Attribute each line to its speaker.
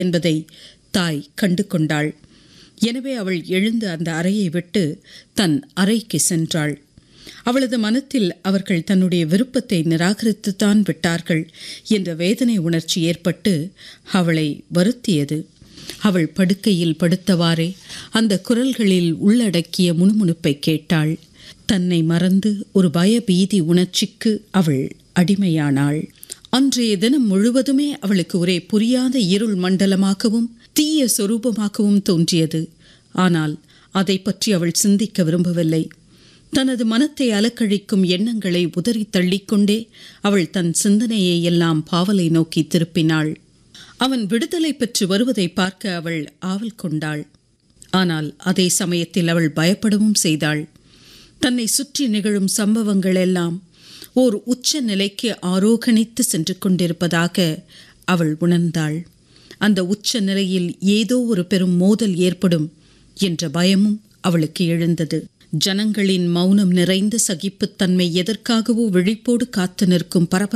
Speaker 1: என்பதை தாய் கண்டு கொண்டாள் எனவே அவள் எழுந்து அந்த அறையை விட்டு தன் அறைக்கு சென்றாள் அவளது மனத்தில் அவர்கள் தன்னுடைய விருப்பத்தை நிராகரித்துத்தான் விட்டார்கள் என்ற வேதனை உணர்ச்சி ஏற்பட்டு அவளை வருத்தியது அவள் படுக்கையில் படுத்தவாறே அந்த குரல்களில் உள்ளடக்கிய முணுமுணுப்பை கேட்டாள் தன்னை மறந்து ஒரு பயபீதி உணர்ச்சிக்கு அவள் அடிமையானாள் அன்றைய தினம் முழுவதுமே அவளுக்கு ஒரே புரியாத இருள் மண்டலமாகவும் தீய சொரூபமாகவும் தோன்றியது ஆனால் அதை பற்றி அவள் சிந்திக்க விரும்பவில்லை தனது மனத்தை அலக்கழிக்கும் எண்ணங்களை உதறி தள்ளிக்கொண்டே அவள் தன் சிந்தனையை எல்லாம் பாவலை நோக்கி திருப்பினாள் அவன் விடுதலை பெற்று வருவதை பார்க்க அவள் ஆவல் கொண்டாள் ஆனால் அதே சமயத்தில் அவள் பயப்படவும் செய்தாள் தன்னை சுற்றி நிகழும் சம்பவங்கள் எல்லாம் ஓர் உச்ச நிலைக்கு ஆரோகணித்து சென்று கொண்டிருப்பதாக அவள் உணர்ந்தாள் அந்த உச்ச நிலையில் ஏதோ ஒரு பெரும் மோதல் ஏற்படும் என்ற பயமும் அவளுக்கு எழுந்தது ஜனங்களின் மௌனம் நிறைந்த சகிப்புத்தன்மை எதற்காகவோ விழிப்போடு காத்து நிற்கும் பரபர